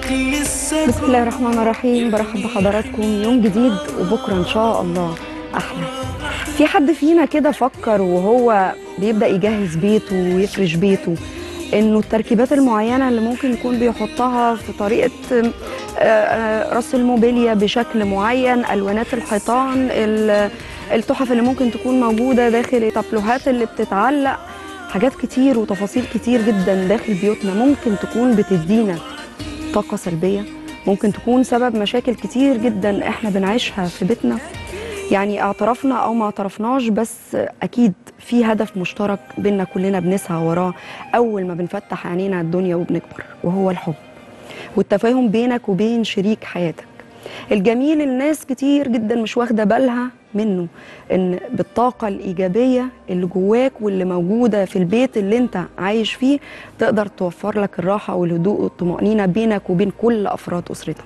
لسه بسم الله الرحمن الرحيم برحب بحضراتكم يوم جديد وبكره ان شاء الله احلى في حد فينا كده فكر وهو بيبدا يجهز بيته ويفرش بيته انه التركيبات المعينه اللي ممكن يكون بيحطها في طريقه آه، آه، رص الموبيليا بشكل معين الوانات الحيطان ال- التحف اللي ممكن تكون موجوده داخل التابلوهات اللي بتتعلق حاجات كتير وتفاصيل كتير جدا داخل بيوتنا ممكن تكون بتدينا طاقة سلبية ممكن تكون سبب مشاكل كتير جدا احنا بنعيشها في بيتنا يعني اعترفنا او ما اعترفناش بس اكيد في هدف مشترك بينا كلنا بنسعى وراه اول ما بنفتح عينينا على الدنيا وبنكبر وهو الحب والتفاهم بينك وبين شريك حياتك الجميل الناس كتير جدا مش واخده بالها منه ان بالطاقه الايجابيه اللي جواك واللي موجوده في البيت اللي انت عايش فيه تقدر توفر لك الراحه والهدوء والطمانينه بينك وبين كل افراد اسرتك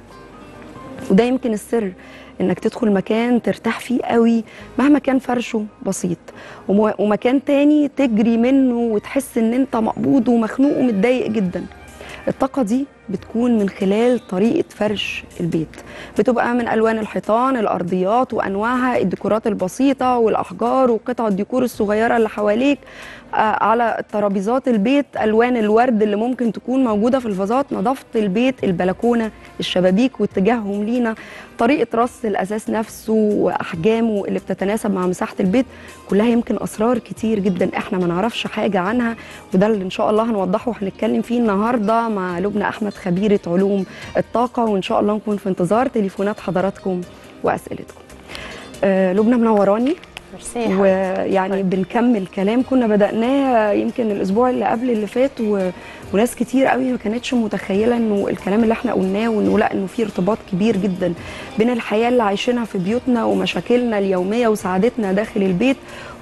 وده يمكن السر انك تدخل مكان ترتاح فيه قوي مهما كان فرشه بسيط وم- ومكان تاني تجري منه وتحس ان انت مقبوض ومخنوق ومتضايق جدا الطاقة دي بتكون من خلال طريقة فرش البيت بتبقى من ألوان الحيطان الأرضيات وأنواعها الديكورات البسيطة والأحجار وقطع الديكور الصغيرة اللي حواليك آه، على ترابيزات البيت ألوان الورد اللي ممكن تكون موجودة في الفازات نظافة البيت البلكونة الشبابيك واتجاههم لينا طريقة رص الأساس نفسه وأحجامه اللي بتتناسب مع مساحة البيت كلها يمكن أسرار كتير جدا احنا ما نعرفش حاجة عنها وده اللي إن شاء الله هنوضحه وهنتكلم فيه النهاردة مع لبنى أحمد خبيرة علوم الطاقة وإن شاء الله نكون في انتظار تليفونات حضراتكم وأسئلتكم آه لبنى منوراني ميرسي يا حبيبتي. ويعني بنكمل كلام كنا بدأناه يمكن الأسبوع اللي قبل اللي فات و... وناس كتير قوي ما كانتش متخيلة إنه الكلام اللي احنا قلناه وإنه لا إنه في ارتباط كبير جدا بين الحياة اللي عايشينها في بيوتنا ومشاكلنا اليومية وسعادتنا داخل البيت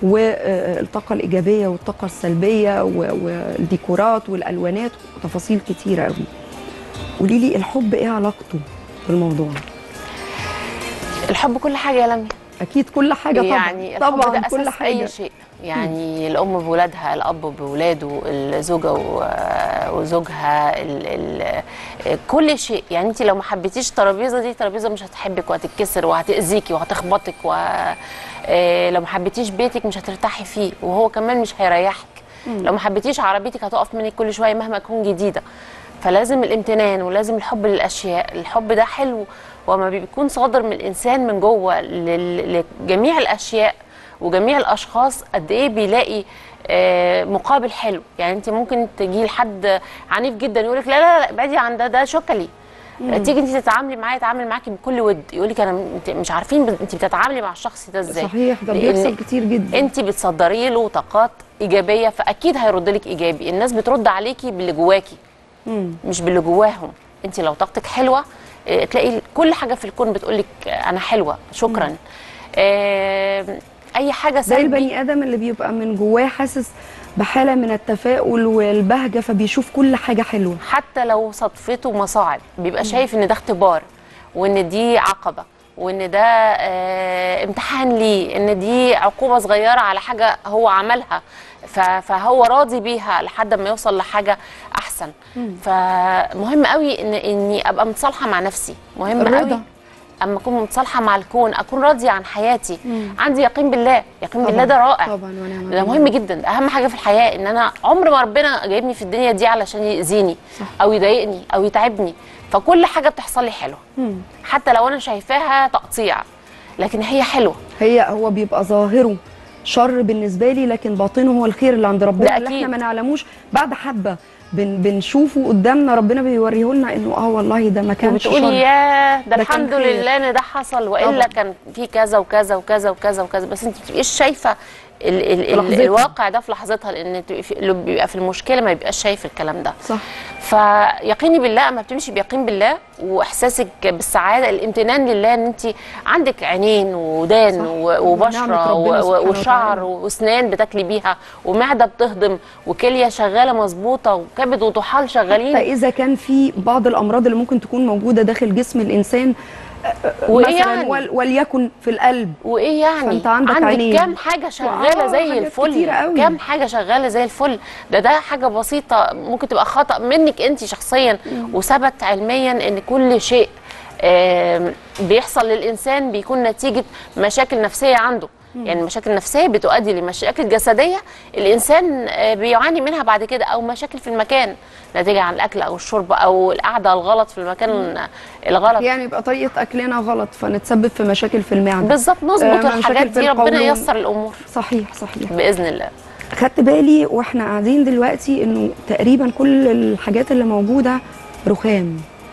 والطاقة الإيجابية والطاقة السلبية و... والديكورات والألوانات وتفاصيل كتيرة قوي قولي لي الحب إيه علاقته بالموضوع؟ الحب كل حاجه يا لميا أكيد كل حاجة طبعا يعني الحب طبعا ده كل اساس حاجة اي شيء يعني الام بولادها الاب بولاده الزوجه و- وزوجها ال ال كل شيء يعني انت لو ما حبيتيش الترابيزه دي الترابيزه مش هتحبك وهتتكسر وهتاذيكي وهتخبطك و آه، لو ما حبيتيش بيتك مش هترتاحي فيه وهو كمان مش هيريحك لو ما حبيتيش عربيتك هتقف منك كل شويه مهما تكون جديده فلازم الامتنان ولازم الحب للاشياء الحب ده حلو وما بيكون صادر من الانسان من جوه لل- لجميع الاشياء وجميع الاشخاص قد ايه بيلاقي آه، مقابل حلو يعني انت ممكن تجي لحد عنيف جدا يقول لك لا لا لا ابعدي عن ده ده شكلي تيجي انت تتعاملي معاه يتعامل معاكي بكل ود يقول لك انا انت مش عارفين بت- انت بتتعاملي مع الشخص ده ازاي صحيح ده لأن بيحصل كتير جدا انت بتصدري له طاقات ايجابيه فاكيد هيرد لك ايجابي الناس بترد عليكي باللي جواكي مم. مش باللي جواهم انت لو طاقتك حلوه اه، تلاقي كل حاجه في الكون بتقول لك انا حلوه شكرا اه اي حاجه زي سلبي البني ادم اللي بيبقى من جواه حاسس بحاله من التفاؤل والبهجه فبيشوف كل حاجه حلوه حتى لو صدفته مصاعب بيبقى شايف ان ده اختبار وان دي عقبه وان ده اه امتحان ليه ان دي عقوبه صغيره على حاجه هو عملها ف- فهو راضي بيها لحد ما يوصل لحاجه احسن فمهم قوي ان اني ابقى متصالحه مع نفسي مهم الرضا. قوي اما اكون متصالحه مع الكون اكون راضيه عن حياتي عندي يقين بالله يقين بالله ده رائع طبعا ونعم ده بالله. مهم جدا ده اهم حاجه في الحياه ان انا عمر ما ربنا جايبني في الدنيا دي علشان يأذيني صح. او يضايقني او يتعبني فكل حاجه بتحصل لي حلوه مم. حتى لو انا شايفاها تقطيع لكن هي حلوه هي هو بيبقى ظاهره شر بالنسبه لي لكن باطنه هو الخير اللي عند ربنا ده اللي احنا أكيد. ما نعلموش بعد حبه بن بنشوفه قدامنا ربنا بيوريه لنا انه اه والله ده ما كانش وبتقولي شر يا ده, ده كان الحمد خير. لله ان ده حصل والا طبعاً. كان في كذا وكذا وكذا وكذا وكذا بس انت بتبقيش شايفه ال ال ال لحظتها. الواقع ده في لحظتها لان تبقي في- اللي بيبقى في المشكله ما بيبقاش شايف الكلام ده صح فيقيني بالله اما بتمشي بيقين بالله واحساسك بالسعاده الامتنان لله ان انت عندك عينين ودان صح. و- نعمة وبشره ربنا و- سبحانه و- وشعر وتعالى. واسنان بتاكلي بيها ومعده بتهضم وكليه شغاله مظبوطه وكبد وطحال شغالين حتى اذا كان في بعض الامراض اللي ممكن تكون موجوده داخل جسم الانسان وايه مثلا يعني ول وليكن في القلب وايه يعني فأنت عندك عندك عينين. كام حاجه شغاله آه، زي حاجات الفل كتيرة قوي. كام حاجه شغاله زي الفل ده ده حاجه بسيطه ممكن تبقى خطا منك انت شخصيا وثبت علميا ان كل شيء آم، بيحصل للانسان بيكون نتيجه مشاكل نفسيه عنده يعني مشاكل نفسيه بتؤدي لمشاكل جسديه الانسان آه، بيعاني منها بعد كده او مشاكل في المكان نتيجه عن الاكل او الشرب او القعده الغلط في المكان الغلط يعني يبقى طريقه اكلنا غلط فنتسبب في مشاكل في المعده بالظبط نظبط آه، مشاكل الحاجات في دي ربنا القولون. ييسر الامور صحيح صحيح باذن الله خدت بالي واحنا قاعدين دلوقتي انه تقريبا كل الحاجات اللي موجوده رخام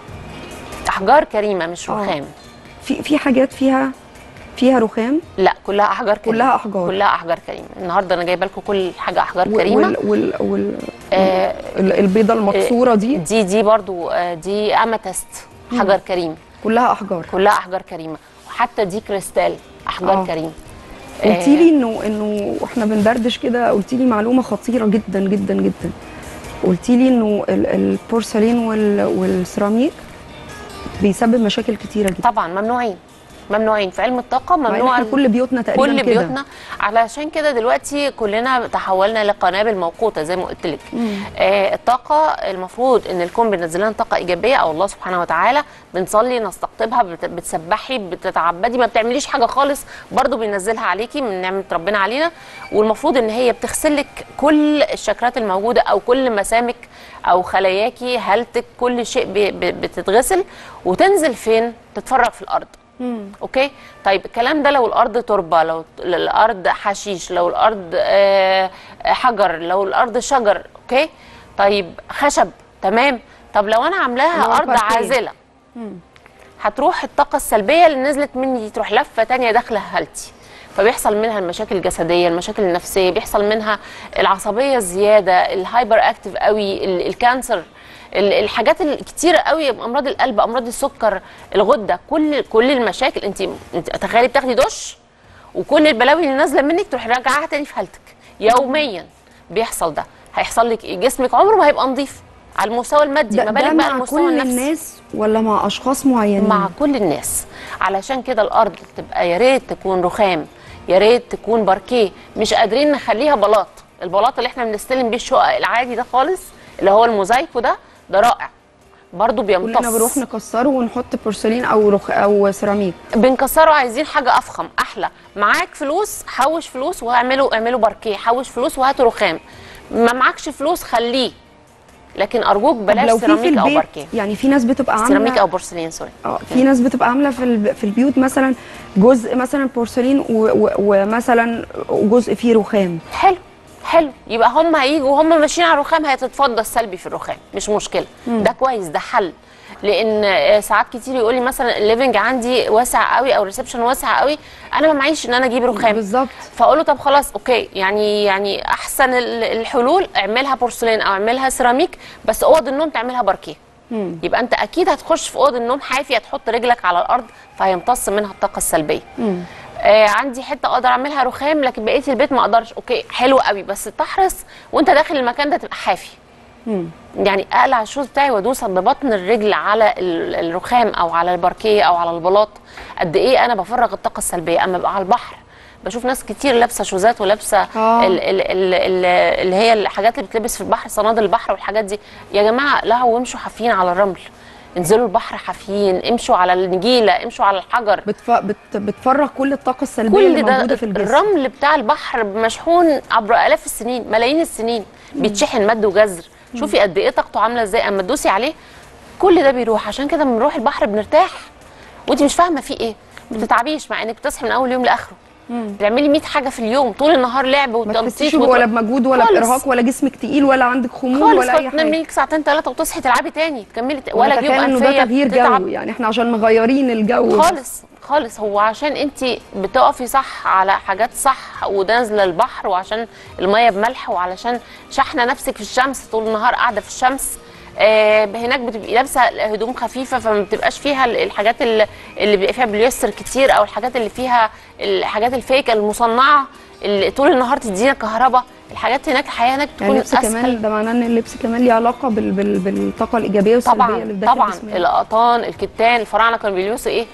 احجار كريمه مش آه. رخام في في حاجات فيها فيها رخام لا كلها احجار كريمه كلها أحجار. كلها احجار كريمه النهارده انا جايبه لكم كل حاجه احجار وال كريمه وال وال, وال آه ال- البيضه المكسوره دي دي دي برضو آه، دي اماتست حجر كريم كلها احجار كلها احجار كريمه وحتى دي كريستال احجار آه. كريم قلتي لي انه انه واحنا بندردش كده قلتي لي معلومه خطيره جدا جدا جدا قلتي لي انه ال- البورسلين وال والسيراميك بيسبب مشاكل كتيره جدا طبعا ممنوعين ممنوعين في علم الطاقه مع إن ممنوع احنا كل بيوتنا تقريبا كل كده بيوتنا علشان كده دلوقتي كلنا تحولنا لقنابل موقوته زي ما قلت لك آه الطاقه المفروض ان الكون بينزل لنا طاقه ايجابيه او الله سبحانه وتعالى بنصلي نستقطبها بت- بتسبحي بتتعبدي ما بتعمليش حاجه خالص برضو بينزلها عليكي من نعمه ربنا علينا والمفروض ان هي بتغسل لك كل الشكرات الموجوده او كل مسامك او خلاياكي هالتك كل شيء بي- بي- بتتغسل وتنزل فين تتفرغ في الارض اوكي طيب الكلام ده لو الارض تربه لو الارض حشيش لو الارض آه، حجر لو الارض شجر اوكي طيب خشب تمام طب لو انا اللي عاملاها هو ارض الباركيه. عازله هتروح الطاقه السلبيه اللي نزلت مني دي تروح لفه تانية داخله هالتي فبيحصل منها المشاكل الجسديه المشاكل النفسيه بيحصل منها العصبيه الزياده الهايبر اكتف قوي ال- الكانسر ال- الحاجات الكتيره قوي امراض القلب امراض السكر الغده كل كل المشاكل انت انت تخيلي بتاخدي دش وكل البلاوي اللي نازله منك تروحي راجعاها تاني في حالتك يوميا بيحصل ده هيحصل لك إيه؟ جسمك عمره ما هيبقى نظيف على المستوى المادي ده, ما ده بالك بقى على مع المستوى كل النفسي الناس ولا مع اشخاص معينين مع كل الناس علشان كده الارض تبقى يا ريت تكون رخام يا ريت تكون باركيه مش قادرين نخليها بلاط البلاط اللي احنا بنستلم بيه الشقق العادي ده خالص اللي هو الموزايكو ده ده رائع برضه بيمتص كلنا بنروح نكسره ونحط بورسلين او رخ او سيراميك بنكسره عايزين حاجه افخم احلى معاك فلوس حوش فلوس واعملوا اعملوا باركيه حوش فلوس وهاتوا رخام ما معكش فلوس خليه لكن ارجوك طب بلاش لو في في سيراميك او البيت باركيه يعني في ناس بتبقى سيراميك او عامله بورسلين سوري اه في ناس بتبقى عامله في الب- في البيوت مثلا جزء مثلا بورسلين و- و- ومثلا جزء فيه رخام حلو حلو يبقى هم هيجوا وهم ماشيين على الرخام هتتفضى السلبي في الرخام مش مشكله ده كويس ده حل لان آه، ساعات كتير يقول لي مثلا الليفنج عندي واسع قوي او الريسبشن واسع قوي انا ما معيش ان انا اجيب رخام بالظبط فاقول له طب خلاص اوكي يعني يعني احسن ال- الحلول اعملها بورسلين او اعملها سيراميك بس اوض النوم تعملها باركيه يبقى انت اكيد هتخش في اوضه النوم حافي هتحط رجلك على الارض فهيمتص منها الطاقه السلبيه آه عندي حته اقدر اعملها رخام لكن بقيه البيت ما اقدرش اوكي حلو قوي بس تحرص وانت داخل المكان ده تبقى حافي يعني اقلع الشوز بتاعي وادوس ببطن الرجل على ال- الرخام او على الباركيه او على البلاط قد ايه انا بفرغ الطاقه السلبيه اما ابقى على البحر بشوف ناس كتير لابسه شوزات ولابسه آه. ال- ال- ال- ال- اللي هي الحاجات اللي بتلبس في البحر صنادل البحر والحاجات دي يا جماعه لا وامشوا حافيين على الرمل انزلوا البحر حافيين امشوا على النجيله امشوا على الحجر بتف... بت... بتفرغ كل الطاقه السلبيه اللي كل ده موجوده في الجسم الرمل بتاع البحر مشحون عبر الاف السنين ملايين السنين بيتشحن مد وجزر شوفي قد ايه طاقته عامله ازاي اما تدوسي عليه كل ده بيروح عشان كده بنروح البحر بنرتاح وانت مش فاهمه فيه ايه ما بتتعبيش مع انك بتصحي من اول يوم لاخره بتعملي 100 حاجه في اليوم طول النهار لعب ما وتنطيط تحسيش وت- ولا بمجهود ولا خالص. بارهاق ولا جسمك تقيل ولا عندك خمول خالص ولا اي تنامي حاجه لك ساعتين ثلاثه وتصحي تلعبي تاني تكملي ت- ولا جيوب ونتخيل انه انفيه ده تغيير تتعب. جو يعني احنا عشان مغيرين الجو خالص خالص هو عشان انت بتقفي صح على حاجات صح ونازله البحر وعشان الميه بملح وعلشان شحنه نفسك في الشمس طول النهار قاعده في الشمس آه هناك بتبقي لابسه هدوم خفيفه فما بتبقاش فيها ال- الحاجات اللي, اللي بيبقى فيها بوليستر كتير او الحاجات اللي فيها الحاجات الفيك المصنعه اللي طول النهار تدينا كهرباء الحاجات هناك الحياه هناك يعني تكون اللبس اسهل كمان ده معناه ان اللبس كمان ليه علاقه بال... بال... بالطاقه الايجابيه والسلبيه اللي طبعا في داخل طبعا جسمنا. القطان الكتان الفراعنه كانوا بيلبسوا ايه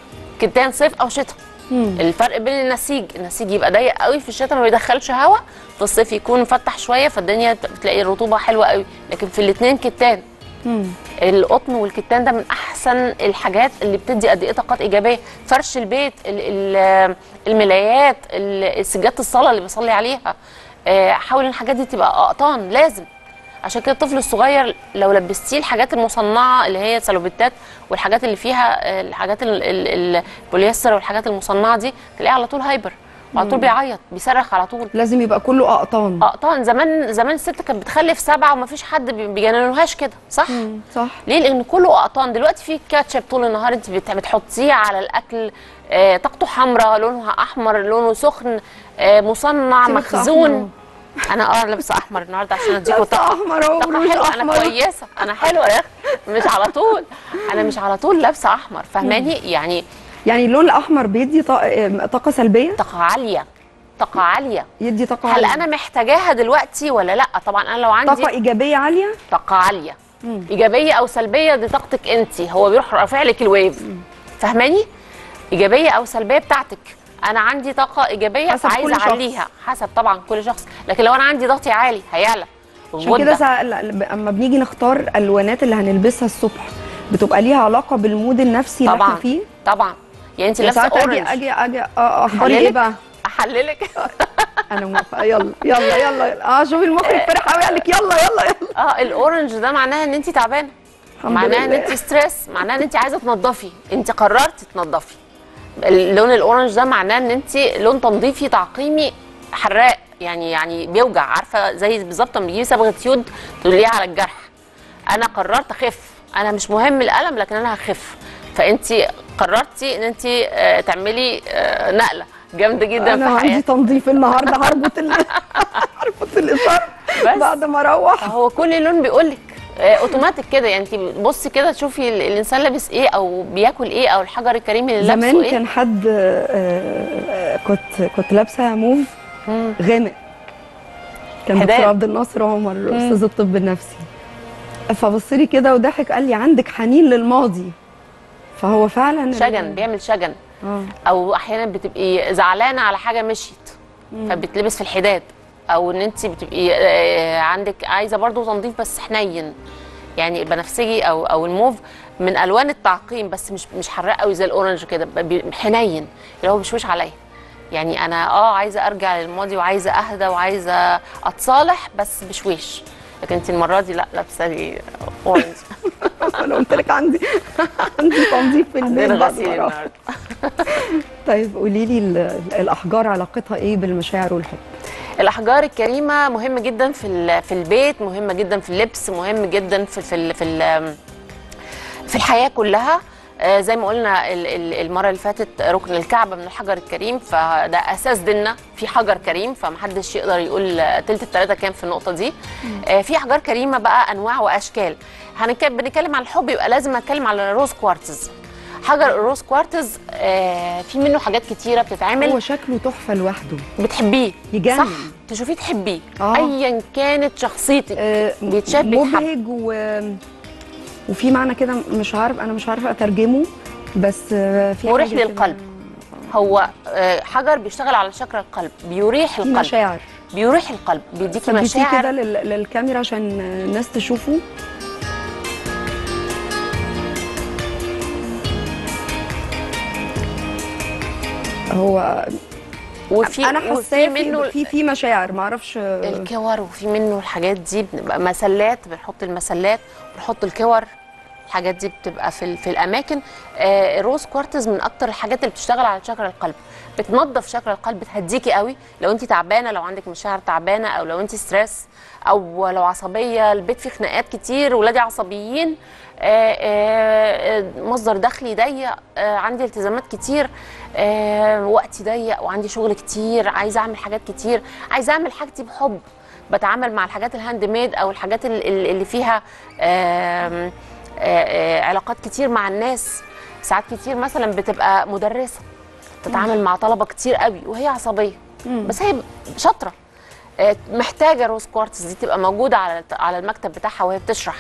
الكتان صيف او شتاء مم. الفرق بين النسيج النسيج يبقى ضيق قوي في الشتاء ما بيدخلش هواء في الصيف يكون مفتح شويه فالدنيا بتلاقي الرطوبه حلوه قوي لكن في الاثنين كتان مم. القطن والكتان ده من احسن الحاجات اللي بتدي قد ايه طاقات ايجابيه فرش البيت ال- ال- الملايات ال- سجاده الصلاه اللي بصلي عليها آه، حاول ان الحاجات دي تبقى اقطان لازم عشان كده الطفل الصغير لو لبستيه الحاجات المصنعه اللي هي سلوبيتات والحاجات اللي فيها آه، الحاجات ال- ال- البوليستر والحاجات المصنعه دي تلاقيه على طول هايبر وعلى طول بيعيط بيصرخ على طول لازم يبقى كله اقطان اقطان زمان زمان الست كانت بتخلف سبعه ومفيش حد بي- بيجننوهاش كده صح؟ مم. صح ليه؟ لان كله اقطان دلوقتي في كاتشب طول النهار انت بت- بتحطيه على الاكل آه، طاقته حمراء لونها احمر لونه سخن آه، مصنع أنت لابسة مخزون انا اه لابسه احمر النهارده عشان اديكوا لابسة طاقه أحمر أهو، طاقة وروج حلوة، انا أحمر. كويسه انا حلوه يا اخي مش على طول انا مش على طول لابسه احمر فاهماني يعني يعني اللون الاحمر بيدي طا- طاقه سلبيه طاقه عاليه طاقه عاليه يدي طاقه هل عالية. انا محتاجاها دلوقتي ولا لا طبعا انا لو عندي طاقه ايجابيه عاليه طاقه عاليه مم. ايجابيه او سلبيه دي طاقتك انت هو بيروح رافع لك الويف فاهماني ايجابيه او سلبيه بتاعتك انا عندي طاقه ايجابيه حسب كل فعايزه شخص. اعليها حسب طبعا كل شخص لكن لو انا عندي ضغطي عالي هيعلى عشان كده سا... لا- لا- اما بنيجي نختار الالوانات اللي هنلبسها الصبح بتبقى ليها علاقه بالمود النفسي اللي طبعا احنا فيه طبعا يعني انت يا لابسه ساعات اجي اورنج اجي اجي اه اخباري ايه أحللك؟ بقى احللك انا موافقه يلا يلا يلا يلا. اه شوفي المخرج فرح قوي قال لك يلا يلا يلا اه الاورنج ده معناها ان انت تعبانه الحمد معناها ان لله. انت ستريس معناها ان انت عايزه تنظفي انت قررتي تنظفي اللون الاورنج ده معناه ان انت لون تنظيفي تعقيمي حراق يعني يعني بيوجع عارفه زي بالظبط لما بتجيبي صبغه يود تقوليها على الجرح انا قررت اخف انا مش مهم الالم لكن انا هخف فانت قررتي ان انت آه، تعملي آه، نقله جامده جدا انا في عندي حياتك تنظيف النهارده هربط ال... هربط الاشاره بس. بعد ما اروح هو كل لون بيقول لك اوتوماتيك كده يعني انت بصي كده تشوفي ال- الانسان لابس ايه او بياكل ايه او الحجر الكريم اللي لابسه زمان ايه كان حد آه، آه، كنت كنت لابسه موف مم. غامق كان حداد. دكتور عبد الناصر عمر استاذ الطب النفسي فبص لي كده وضحك قال لي عندك حنين للماضي فهو فعلا شجن بيعمل شجن اه او احيانا بتبقي زعلانه على حاجه مشيت فبتلبس في الحداد او ان انت بتبقي آه، عندك عايزه برضو تنظيف بس حنين يعني البنفسجي او او الموف من الوان التعقيم بس مش مش حراق قوي زي الاورنج كده بي- حنين اللي هو بشوش عليا يعني انا اه عايزه ارجع للماضي وعايزه اهدى وعايزه اتصالح بس بشويش لكن انت المره دي لا لابسه لي اورنج انا قلت لك عندي عندي تنظيف في البيت عندنا بعد غسيل ما أروح. النهارده طيب قولي لي ال- الاحجار علاقتها ايه بالمشاعر والحب الاحجار الكريمه مهمه جدا في ال- في البيت مهمه جدا في اللبس مهم جدا في في ال- في ال- في الحياه كلها آه، زي ما قلنا ال- ال- المره اللي فاتت ركن الكعبه من الحجر الكريم فده اساس ديننا في حجر كريم فمحدش يقدر يقول آه، تلت التلاته كام في النقطه دي آه، في احجار كريمه بقى انواع واشكال هنتكلم بنتكلم عن الحب يبقى لازم اتكلم على الروز كوارتز حجر الروز كوارتز آه، في منه حاجات كتيره هو بتتعمل شكله تحفه لوحده بتحبيه يجنن. صح تشوفيه تحبيه آه. ايا كانت شخصيتك آه، بيتشاف بيتحب مبهج و... وفي معنى كده مش عارف انا مش عارفه اترجمه بس آه، في مريح حاجة كده- للقلب. هو آه، حجر بيشتغل على شكل القلب بيريح في القلب مشاعر بيريح القلب بيديكي ثبتيه كده مشاعر لل... للكاميرا عشان الناس تشوفه هو وفي انا وفي حاساه منه في في في مشاعر معرفش الكور وفي منه الحاجات دي بنبقى مسلات بنحط المسلات بنحط الكور الحاجات دي بتبقى في ال- في الاماكن آه الروز كوارتز من اكتر الحاجات اللي بتشتغل على شكل القلب بتنظف شكل القلب بتهديكي قوي لو انت تعبانه لو عندك مشاعر تعبانه او لو انت ستريس او لو عصبيه البيت فيه خناقات كتير ولادي عصبيين آه، آه، آه، مصدر دخلي ضيق آه، عندي التزامات كتير آه، وقتي ضيق وعندي شغل كتير عايزه اعمل حاجات كتير عايزه اعمل حاجتي بحب بتعامل مع الحاجات الهاند ميد او الحاجات ال- ال- اللي فيها آم، آه، آه، علاقات كتير مع الناس ساعات كتير مثلا بتبقى مدرسه تتعامل مع طلبه كتير قوي وهي عصبيه بس هي شاطره آه، محتاجه روز كوارتز دي تبقى موجوده على على المكتب بتاعها وهي بتشرح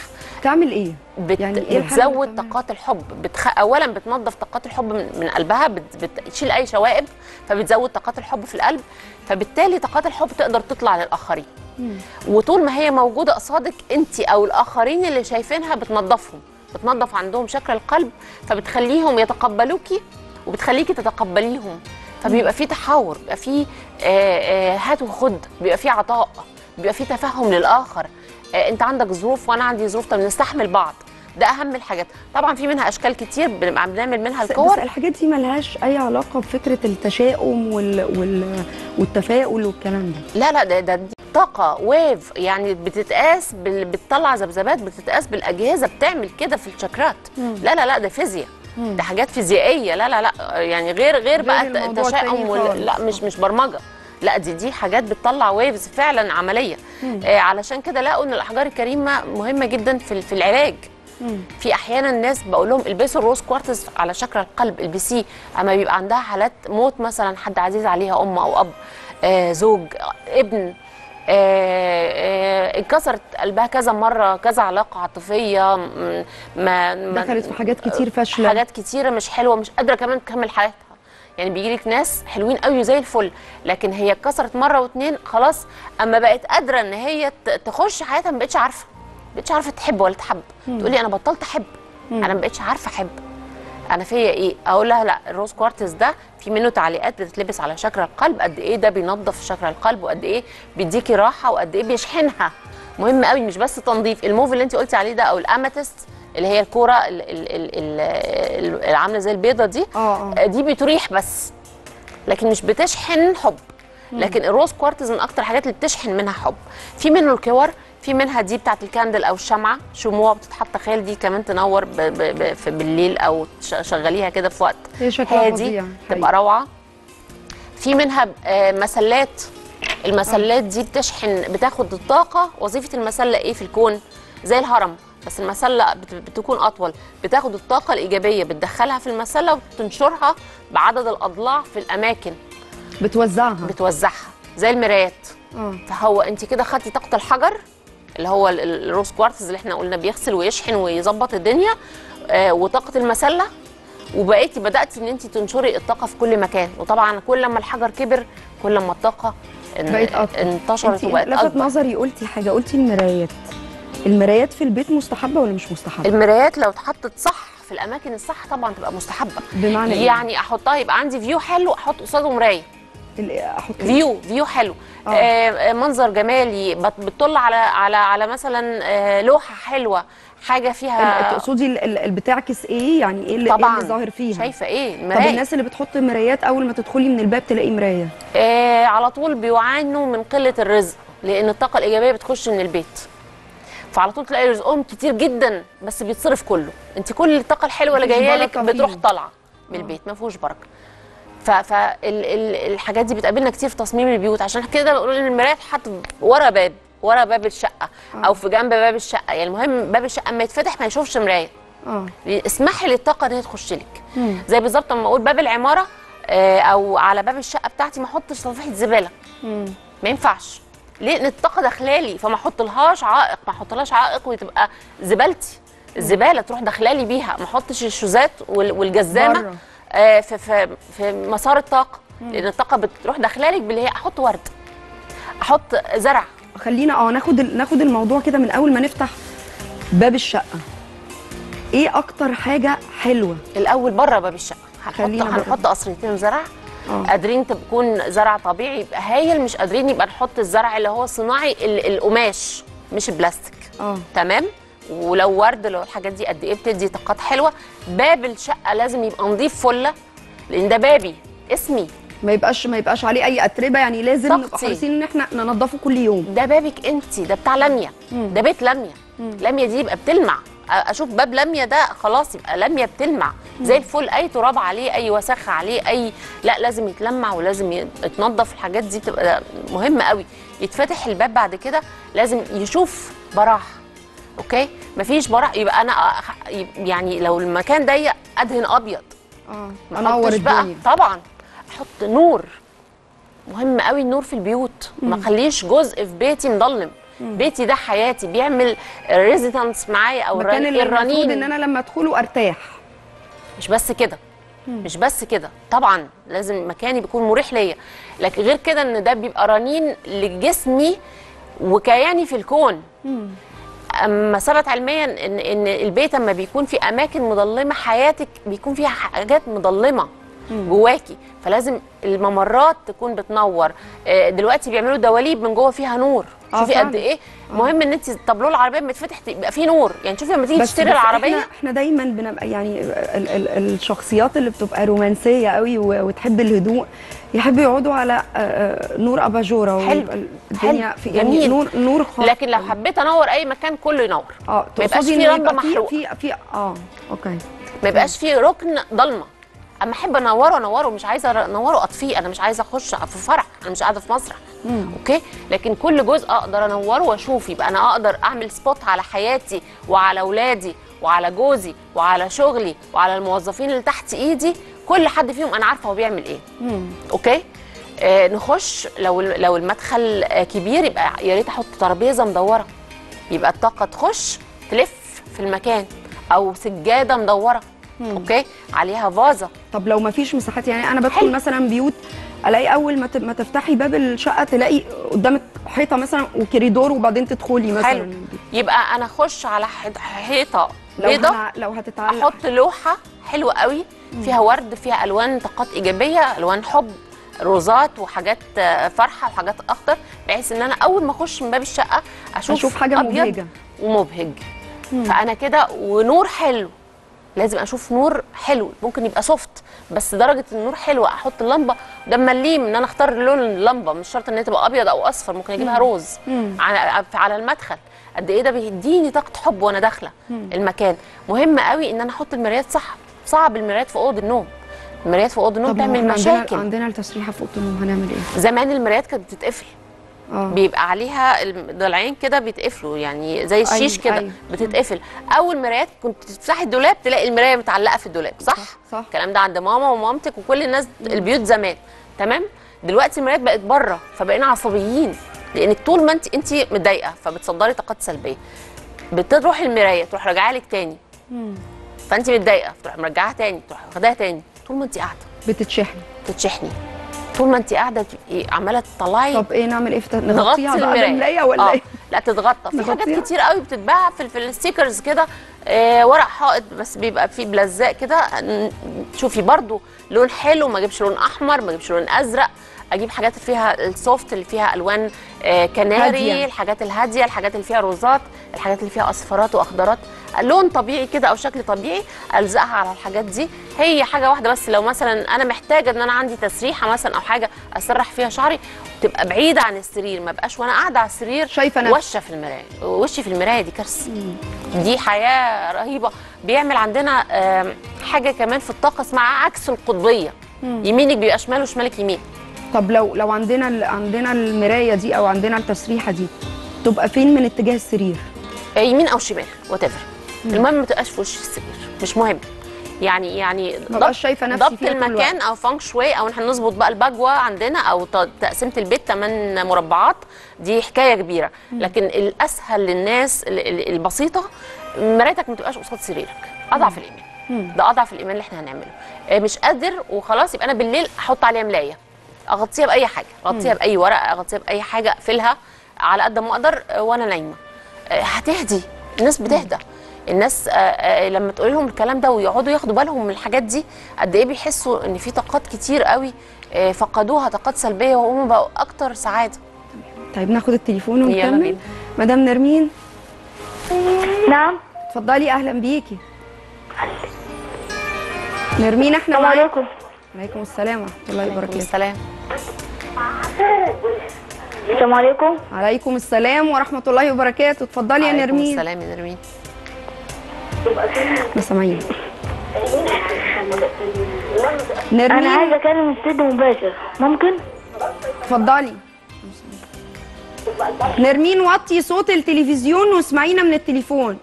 تعمل ايه بت... يعني إيه الحاجة اللي بتزود بتعملها؟ طاقات الحب بتخ... اولا بتنظف طاقات الحب من, من قلبها بت... بتشيل اي شوائب فبتزود طاقات الحب في القلب فبالتالي طاقات الحب تقدر تطلع للاخرين وطول ما هي موجوده قصادك انت او الاخرين اللي شايفينها بتنظفهم بتنظف عندهم شكل القلب فبتخليهم يتقبلوكي وبتخليكي تتقبليهم فبيبقى في تحاور بيبقى في آه، آه، هات وخد بيبقى في عطاء بيبقى في تفهم للاخر آه، انت عندك ظروف وانا عندي ظروف طب نستحمل بعض ده اهم الحاجات طبعا في منها اشكال كتير بنبقى بنعمل منها بس الكور الحاجات دي ملهاش اي علاقه بفكره التشاؤم وال... وال... والتفاؤل والكلام ده لا لا ده ده دي طاقة ويف يعني بتتقاس بال... بتطلع ذبذبات بتتقاس بالأجهزة بتعمل كده في الشاكرات لا لا لا ده فيزياء ده حاجات فيزيائية لا لا لا يعني غير غير بقى الت- الموضوع التشاؤم التاني وال... خالص. لا مش مش برمجة لا دي دي حاجات بتطلع ويفز فعلا عملية آه علشان كده لقوا ان الأحجار الكريمة مهمة جدا في ال- في العلاج في احيانا الناس بقول لهم البسوا الروز كوارتز على شكل القلب البسيه اما بيبقى عندها حالات موت مثلا حد عزيز عليها ام او اب آه زوج آه، ابن آه، آه، انكسرت قلبها كذا مره كذا علاقه عاطفيه م- ما ما- دخلت في حاجات كتير فاشله حاجات كتيره مش حلوه مش قادره كمان تكمل حياتها يعني بيجي لك ناس حلوين قوي زي الفل لكن هي اتكسرت مره واتنين خلاص اما بقت قادره ان هي ت- تخش حياتها ما بقتش عارفه ما بقتش عارفه تحب ولا تحب تقولي انا بطلت احب انا ما بقتش عارفه احب انا فيا ايه اقول لها لا الروز كوارتز ده في منه تعليقات بتتلبس على شكل القلب قد ايه ده بينظف شكل القلب وقد ايه بيديكي راحه وقد ايه بيشحنها مهم قوي مش بس تنظيف الموف اللي انت قلتي عليه ده او الاماتيست اللي هي الكوره ال- ال- ال- ال- اللي عامله زي البيضه دي اه اه دي بتريح بس لكن مش بتشحن حب لكن الروز كوارتز من اكتر الحاجات اللي بتشحن منها حب في منه الكور في منها دي بتاعت الكاندل او الشمعه شموع بتتحط تخيل دي كمان تنور ب ب ب في بالليل او تش- شغليها كده في وقت هي شكلها هادي فظيع تبقى روعه في منها آه، مسلات المسلات دي بتشحن بتاخد الطاقه وظيفه المسله ايه في الكون زي الهرم بس المسله بت- بتكون اطول بتاخد الطاقه الايجابيه بتدخلها في المسله وتنشرها بعدد الاضلاع في الاماكن بتوزعها بتوزعها زي المرايات اه فهو انت كده خدتي طاقه الحجر اللي هو ال- ال- الروز كوارتز اللي احنا قلنا بيغسل ويشحن ويظبط الدنيا آه وطاقه المسله وبقيتي بداتي ان انت تنشري الطاقه في كل مكان وطبعا كل ما الحجر كبر كل ما الطاقه ان- بقت أكتر. انتشرت انت وبقت لفت اكبر نظري قلتي حاجه قلتي المرايات المرايات في البيت مستحبه ولا مش مستحبه المرايات لو اتحطت صح في الاماكن الصح طبعا تبقى مستحبه بمعنى إيه؟ يعني احطها يبقى عندي فيو حلو احط قصاده مرايه ال- احط فيو فيو حلو آه. آه. آه منظر جمالي بت- بتطل على على على مثلا آه لوحه حلوه حاجه ال- فيها تقصدي ال- ال- اللي بتعكس ايه يعني ايه اللي, إيه طبعا اللي ظاهر فيها شايفه ايه طب المرايه الناس اللي بتحط مرايات اول ما تدخلي من الباب تلاقي مرايه آه على طول بيعانوا من قله الرزق لان الطاقه الايجابيه بتخش من البيت فعلى طول تلاقي رزقهم كتير جدا بس بيتصرف كله انت كل الطاقه الحلوه اللي مفيش جايه لك بركة بتروح فيه. طالعه من البيت ما فيهوش بركه فالحاجات دي بتقابلنا كتير في تصميم البيوت عشان كده بقول ان المرايه تحط ورا باب ورا باب الشقه او في جنب باب الشقه يعني المهم باب الشقه اما يتفتح ما يشوفش مرايه اه اسمحي للطاقه دي تخش لك مم. زي بالظبط لما اقول باب العماره آه، او على باب الشقه بتاعتي ما احطش صفيحه زباله مم. ما ينفعش ليه لان الطاقه داخلالي فما احطلهاش عائق ما احطلهاش عائق وتبقى زبالتي الزباله تروح داخلالي بيها ما احطش الشوزات وال- والجزامه بره. آه، في في في مسار الطاقه لان الطاقه بتروح داخلالك باللي هي احط ورد احط زرع خلينا اه ناخد ال- ناخد الموضوع كده من اول ما نفتح باب الشقه ايه اكتر حاجه حلوه الاول بره باب الشقه هنحط خلينا بره. هنحط قصرتين زرع اه قادرين تكون زرع طبيعي يبقى هايل مش قادرين يبقى نحط الزرع اللي هو صناعي ال- القماش مش البلاستيك اه تمام ولو ورد لو الحاجات دي قد ايه بتدي طاقات حلوه باب الشقه لازم يبقى نظيف فله لان ده بابي اسمي ما يبقاش ما يبقاش عليه اي اتربه يعني لازم نبقى طاقتي. حريصين ان احنا ننضفه كل يوم ده بابك انت ده بتاع لميا مم. ده بيت لميا لميا دي يبقى بتلمع أ- اشوف باب لميا ده خلاص يبقى لميا بتلمع زي الفل اي تراب عليه اي وسخه عليه اي لا لازم يتلمع ولازم ي- يتنضف الحاجات دي بتبقى مهمه قوي يتفتح الباب بعد كده لازم يشوف براح اوكي مفيش براح يبقى انا أ- يب- يعني لو المكان ضيق ادهن ابيض اه ما انور أحطش بقى الدنيا طبعا احط نور مهم قوي النور في البيوت ما اخليش جزء في بيتي مضلم بيتي ده حياتي بيعمل ريزيدنس معايا او المكان اللي المفروض الرنين ان انا لما ادخله ارتاح مش بس كده مش بس كده طبعا لازم مكاني بيكون مريح ليا لكن غير كده ان ده بيبقى رنين لجسمي وكياني في الكون اما ثبت علميا ان ان البيت اما بيكون في اماكن مظلمه حياتك بيكون فيها حاجات مظلمه جواكي فلازم الممرات تكون بتنور آه، دلوقتي بيعملوا دواليب من جوه فيها نور آه، شوفي فعلا. قد ايه مهم ان انت طابلوه العربيه لما يتفتح يبقى فيه نور يعني شوفي لما تيجي بس تشتري بس العربيه احنا, احنا دايما بنبقى يعني ال ال الشخصيات اللي بتبقى رومانسيه قوي و- وتحب الهدوء يحبوا يقعدوا على آه، آه، نور اباجوره حلو. ويبقى الدنيا حلو. في يعني جميل. نور نور خاص لكن لو حبيت انور اي مكان كله ينور اه ما يبقاش تقصدي في إنه لمبه يبقى في- محروقه في في اه اوكي ما يبقاش في ركن ضلمه اما احب انوره انوره مش عايزه انوره اطفيه انا مش عايزه اخش في فرح انا مش قاعده في مسرح اوكي لكن كل جزء اقدر انوره واشوف يبقى انا اقدر اعمل سبوت على حياتي وعلى اولادي وعلى جوزي وعلى شغلي وعلى الموظفين اللي تحت ايدي كل حد فيهم انا عارفه هو بيعمل ايه اوكي آه نخش لو لو المدخل آه كبير يبقى يا ريت احط ترابيزه مدوره يبقى الطاقه تخش تلف في المكان او سجاده مدوره اوكي عليها فازه طب لو ما فيش مساحات يعني انا بدخل حلو. مثلا بيوت الاقي اول ما ت- ما تفتحي باب الشقه تلاقي قدامك حيطه مثلا وكوريدور وبعدين تدخلي مثلا حلو يبقى انا اخش على حيط- حيطه لو بيضه هنع- لو هتتعلق احط لوحه حلوه قوي فيها ورد فيها الوان طاقات ايجابيه الوان حب روزات وحاجات آه، فرحه وحاجات اخضر بحيث ان انا اول ما اخش من باب الشقه اشوف اشوف حاجه أبيض مبهجه ومبهج فانا كده ونور حلو لازم اشوف نور حلو ممكن يبقى سوفت بس درجه النور حلوه احط اللمبه ده مليم ان انا اختار لون اللمبه مش شرط ان هي تبقى ابيض او اصفر ممكن اجيبها روز على على المدخل قد ايه ده بيديني طاقه حب وانا داخله المكان مهم قوي ان انا احط المرايات صح صعب المرايات في اوضه النوم المرايات في اوضه النوم طب ما هو بتعمل احنا عندنا مشاكل عندنا التسريحه في اوضه النوم هنعمل ايه؟ زمان المرايات كانت بتتقفل اه بيبقى عليها الضلعين كده بيتقفلوا يعني زي الشيش أيوة، كده أيوة. بتتقفل اول مرايات كنت تفتحي الدولاب تلاقي المرايه متعلقه في الدولاب صح صح. الكلام ده عند ماما ومامتك وكل الناس البيوت زمان تمام دلوقتي المرايات بقت بره فبقينا عصبيين لانك طول ما انت انت متضايقه فبتصدري طاقات سلبيه بتروح المرايه تروح راجعه لك تاني فانت متضايقه تروح مرجعاها تاني تروح واخداها تاني طول ما انت قاعده بتتشحن تتشحني طول ما انت قاعده بتبقي عماله تطلعي طب ايه نعمل ايه في تغطي نغطيها بقى المرايه بالملايه ولا آه. ايه؟ لا تتغطى في نغطيها؟ حاجات كتير قوي بتتباع في, في الستيكرز كده آه ورق حائط بس بيبقى فيه بلزاق كده ن- شوفي برضو لون حلو ما اجيبش لون احمر ما اجيبش لون ازرق اجيب حاجات فيها السوفت اللي فيها الوان آه كناري هادية. الحاجات الهاديه الحاجات اللي فيها روزات الحاجات اللي فيها اصفرات واخضرات لون طبيعي كده او شكل طبيعي الزقها على الحاجات دي هي حاجه واحده بس لو مثلا انا محتاجه ان انا عندي تسريحه مثلا او حاجه اسرح فيها شعري تبقى بعيده عن السرير ما بقاش وانا قاعده على السرير شايفة نفسي. وشه في المرايه وشي في المرايه دي كارثه دي حياه رهيبه بيعمل عندنا آم، حاجه كمان في الطاقه اسمها عكس القطبيه يمينك بيبقى شمال وشمالك يمين طب لو لو عندنا ال- عندنا المرايه دي او عندنا التسريحه دي تبقى فين من اتجاه السرير؟ آه، يمين او شمال وات المهم ما تبقاش في وش السرير مش مهم يعني يعني ما بقاش شايفه نفسي ضبط فيها طول المكان او فانك شوي او احنا نظبط بقى البجوه عندنا او ت- تقسيمه البيت 8 مربعات دي حكايه كبيره لكن الاسهل للناس ال- ال- البسيطه مرايتك ما تبقاش قصاد سريرك اضعف الايمان ده اضعف الايمان اللي احنا هنعمله آه، مش قادر وخلاص يبقى انا بالليل احط عليها ملايه اغطيها باي حاجه اغطيها باي ورقه اغطيها باي حاجه اقفلها على قد ما اقدر آه، وانا نايمه آه، هتهدي الناس بتهدى الناس آه، آه، لما تقول لهم الكلام ده ويقعدوا ياخدوا بالهم من الحاجات دي قد ايه بيحسوا ان في طاقات كتير قوي آه، فقدوها طاقات سلبيه وهم بقوا اكتر سعاده طيب ناخد التليفون يلا ونكمل بينا. مدام نرمين نعم اتفضلي اهلا بيكي نرمين احنا السلام معاك عليكم عليكم السلام ورحمه الله وبركاته السلام السلام عليكم عليكم السلام ورحمه الله وبركاته اتفضلي يا عليكم نرمين السلام يا نرمين احنا سامعين انا نرمين عايزه اكلم استوديو مباشر ممكن اتفضلي نرمين وطي صوت التلفزيون واسمعينا من التليفون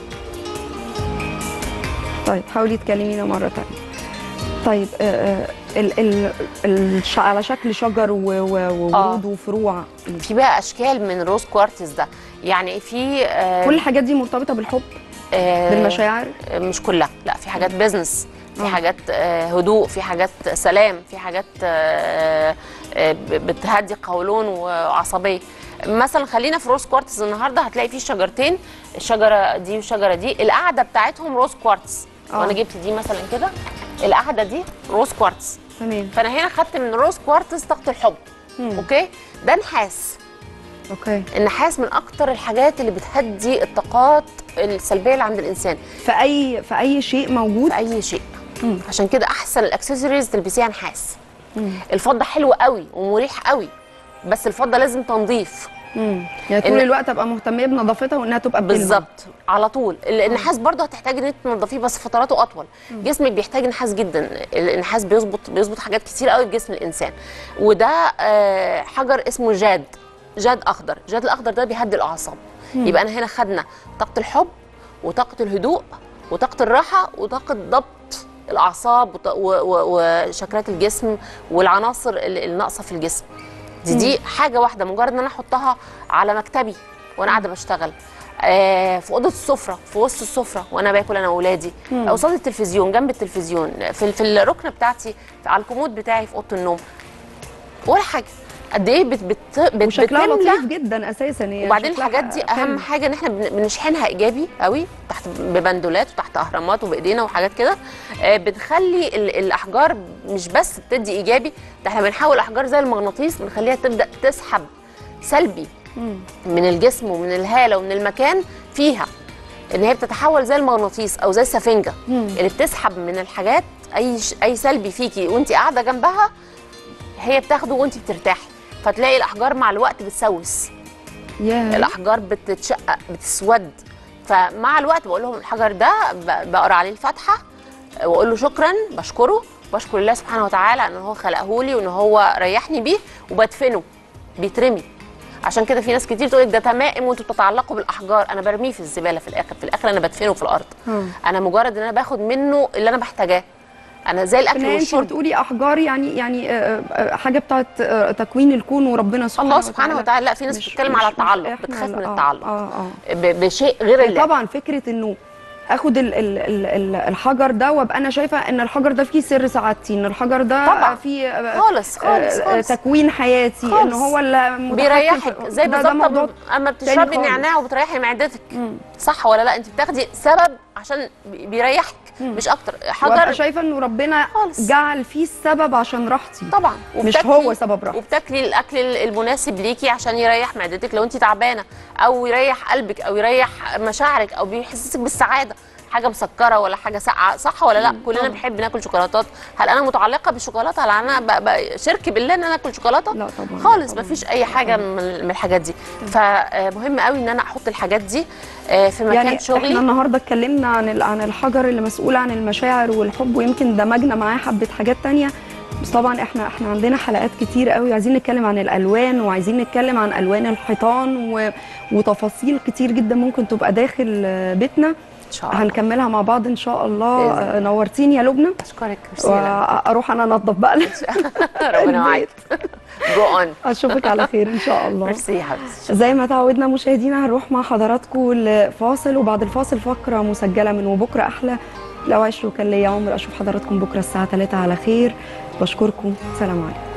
طيب حاولي تكلمينا مرة تانية طيب آه، آه، ال ال الش على شكل شجر و- و- وورود وفروع في بقى اشكال من روز كوارتز ده يعني في آه، كل الحاجات دي مرتبطه بالحب آه، بالمشاعر مش كلها لا في حاجات بيزنس في آه. حاجات آه، هدوء في حاجات سلام في حاجات آه، آه، ب- بتهدي قولون وعصبيه مثلا خلينا في روز كوارتز النهارده هتلاقي فيه شجرتين الشجره دي والشجره دي القعده بتاعتهم روز كوارتز آه. وانا جبت دي مثلا كده القعده دي روز كوارتز تمام فانا هنا خدت من روز كوارتز طاقه الحب مم. اوكي ده نحاس اوكي النحاس من اكتر الحاجات اللي بتهدي الطاقات السلبيه اللي عند الانسان في اي في اي شيء موجود في اي شيء مم. عشان كده احسن الاكسسوارز تلبسيها نحاس مم. الفضه حلوه قوي ومريح قوي بس الفضه لازم تنظيف مم. يعني طول إن- الوقت ابقى مهتميه بنظافتها وانها تبقى بتلمع. بالظبط على طول ال- النحاس برضه هتحتاجي ان انت تنضفيه بس فتراته اطول جسمك بيحتاج نحاس جدا ال- النحاس بيظبط بيظبط حاجات كتير قوي في جسم الانسان وده آه، حجر اسمه جاد جاد اخضر جاد الاخضر ده بيهدي الاعصاب يبقى انا هنا خدنا طاقه الحب وطاقه الهدوء وطاقه الراحه وطاقه ضبط الاعصاب وط- و- و- وشكلات الجسم والعناصر ال- الناقصه في الجسم دي دي حاجه واحده مجرد ان انا احطها على مكتبي وانا قاعده بشتغل آه، في اوضه السفره في وسط السفره وانا باكل انا واولادي قصاد التلفزيون جنب التلفزيون في في الركنه بتاعتي على الكومود بتاعي في اوضه النوم ولا حاجه قد ايه بت بت بت وشكلها بتملى لطيف جدا اساسا يعني وبعدين شكلها الحاجات دي حلو. اهم حاجه ان احنا بن- بنشحنها ايجابي قوي تحت ببندولات وتحت اهرامات وبايدينا وحاجات كده آه، بتخلي ال- الاحجار مش بس بتدي ايجابي ده احنا بنحول الاحجار زي المغناطيس بنخليها تبدا تسحب سلبي مم. من الجسم ومن الهاله ومن المكان فيها ان هي بتتحول زي المغناطيس او زي السفنجه مم. اللي بتسحب من الحاجات اي ش- اي سلبي فيكي وانت قاعده جنبها هي بتاخده وانت بترتاحي فتلاقي الاحجار مع الوقت بتسوس يا الاحجار بتتشقق بتسود فمع الوقت بقول لهم الحجر ده ب- بقرا عليه الفاتحه واقول له شكرا بشكره بشكر الله سبحانه وتعالى ان هو خلقه لي وان هو ريحني بيه وبدفنه بيترمي عشان كده في ناس كتير تقول لك ده تمائم وانتوا بتتعلقوا بالاحجار انا برميه في الزباله في الاخر في الاخر انا بدفنه في الارض مم. انا مجرد ان انا باخد منه اللي انا محتاجاه انا زي الاكل ان انت والشرب بتقولي احجار يعني يعني آه، آه، حاجه بتاعت آه، تكوين الكون وربنا سبحانه الله سبحانه وتعالى لا في ناس مش- بتتكلم مش- على مش التعلق إحنا بتخاف لا، من آه، التعلق اه اه ب- بشيء غير الله طبعا فكره انه اخد ال ال ال ال الحجر ده وابقى انا شايفه ان الحجر ده فيه سر سعادتي ان الحجر ده طبعاً. فيه آه، خالص خالص آه، خالص تكوين حياتي ان خالص. هو اللي متحكم بيريحك في- زي ده- ده بالظبط موضوع أما- اما تاني بتشربي خالص. النعناع وبتريحي معدتك مم. صح ولا لا انت بتاخدي سبب عشان بي- بيريحك مش اكتر وابقى حجر شايفه انه ربنا خالص. جعل فيه السبب عشان راحتي طبعا مش وبتاكلي- هو سبب راحتي وبتاكلي الاكل المناسب ليكي عشان يريح معدتك لو انت تعبانه او يريح قلبك او يريح مشاعرك او بيحسسك بالسعاده حاجه مسكره ولا حاجه ساقعه صح ولا لا كلنا طبعاً. بنحب ناكل شوكولاتات هل انا متعلقه بالشوكولاته هل انا ب- ب- شرك بالله ان انا اكل شوكولاته لا طبعا خالص طبعاً. مفيش اي حاجه من من الحاجات دي فمهم قوي ان انا احط الحاجات دي آه، في مكان يعني شغلي احنا النهارده اتكلمنا عن ال- عن الحجر اللي مسؤول عن المشاعر والحب ويمكن دمجنا معاه حبه حاجات تانية بس طبعا احنا احنا عندنا حلقات كتير قوي عايزين نتكلم عن الالوان وعايزين نتكلم عن الوان الحيطان و... وتفاصيل كتير جدا ممكن تبقى داخل آه، بيتنا ان شاء الله هنكملها مع بعض ان شاء الله بإذن آه، نورتيني يا لبنى اشكرك ميرسي يا لمى. واروح انا انضف بقى ربنا معاك جو اون اشوفك على خير ان شاء الله ميرسي يا حبيبتي زي ما تعودنا مشاهدينا هنروح مع حضراتكم لفاصل وبعد الفاصل فقرة مسجلة من وبكرة أحلى لو عشت وكان ليا عمر أشوف حضراتكم بكرة الساعة 3 على خير بشكركم سلام عليكم